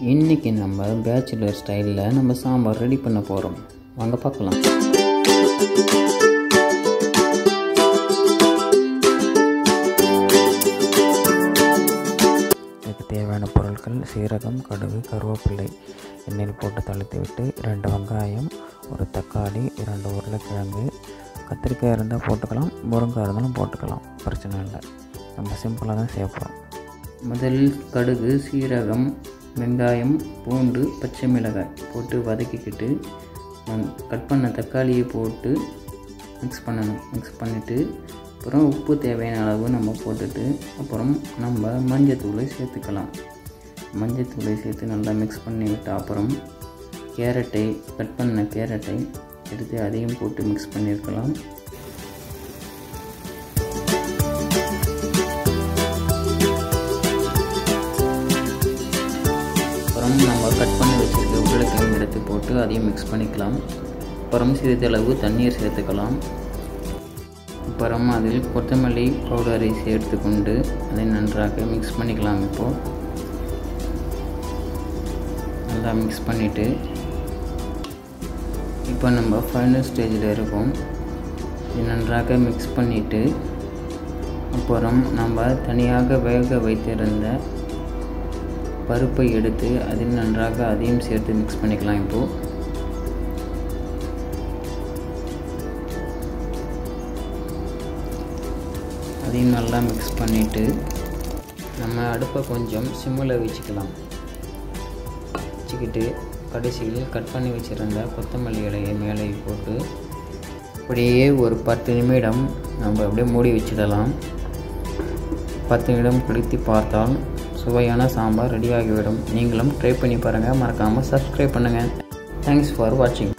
இன்றைக்கி நம்ம பேச்சுலர் ஸ்டைலில் நம்ம சாம்பார் ரெடி பண்ண போகிறோம் வாங்க பார்க்கலாம் இதுக்கு தேவையான பொருட்கள் சீரகம் கடுகு கருவேப்பிள்ளை எண்ணெயில் போட்டு தளித்து விட்டு ரெண்டு வெங்காயம் ஒரு தக்காளி இரண்டு உருளைக்கிழங்கு கத்திரிக்காய் இருந்தால் போட்டுக்கலாம் முருங்காய் இருந்தாலும் போட்டுக்கலாம் பிரச்சனை இல்லை நம்ம சிம்பிளாக தான் சேர்ப்போம் முதல் கடுகு சீரகம் வெங்காயம் பூண்டு பச்சை மிளகாய் போட்டு வதக்கிக்கிட்டு கட் பண்ண தக்காளியை போட்டு மிக்ஸ் பண்ணணும் மிக்ஸ் பண்ணிவிட்டு அப்புறம் உப்பு தேவையான அளவு நம்ம போட்டுட்டு அப்புறம் நம்ம மஞ்சத்தூளை சேர்த்துக்கலாம் மஞ்சத்தூளை சேர்த்து நல்லா மிக்ஸ் பண்ணி விட்டு அப்புறம் கேரட்டை கட் பண்ண கேரட்டை எடுத்து அதையும் போட்டு மிக்ஸ் பண்ணியிருக்கலாம் அப்புறம் நம்ம கட் பண்ணி வச்சுருக்க உருளைக்கிழங்கு எடுத்து போட்டு அதையும் மிக்ஸ் பண்ணிக்கலாம் அப்புறம் சிறிதளவு தண்ணீர் சேர்த்துக்கலாம் அப்புறம் அதில் கொத்தமல்லி பவுடரை சேர்த்து கொண்டு அதை நன்றாக மிக்ஸ் பண்ணிக்கலாம் இப்போது நல்லா மிக்ஸ் பண்ணிவிட்டு இப்போ நம்ம ஃபைனல் ஸ்டேஜில் இருக்கோம் இது நன்றாக மிக்ஸ் பண்ணிவிட்டு அப்புறம் நம்ம தனியாக வேக வைத்திருந்த பருப்பை எடுத்து அதில் நன்றாக அதையும் சேர்த்து மிக்ஸ் பண்ணிக்கலாம் இப்போது அதையும் நல்லா மிக்ஸ் பண்ணிவிட்டு நம்ம அடுப்பை கொஞ்சம் சிம்மில் வச்சுக்கலாம் வச்சுக்கிட்டு கடைசியில் கட் பண்ணி வச்சுருந்த கொத்தமல்லி இலையை மேலே போட்டு அப்படியே ஒரு பத்து நிமிடம் நம்ம அப்படியே மூடி வச்சிடலாம் பத்து நிமிடம் கழித்து பார்த்தால் சுவையான சாம்பார் ரெடியாகிவிடும் நீங்களும் ட்ரை பண்ணி பாருங்கள் மறக்காமல் சப்ஸ்கிரைப் பண்ணுங்கள் தேங்க்ஸ் ஃபார் வாட்சிங்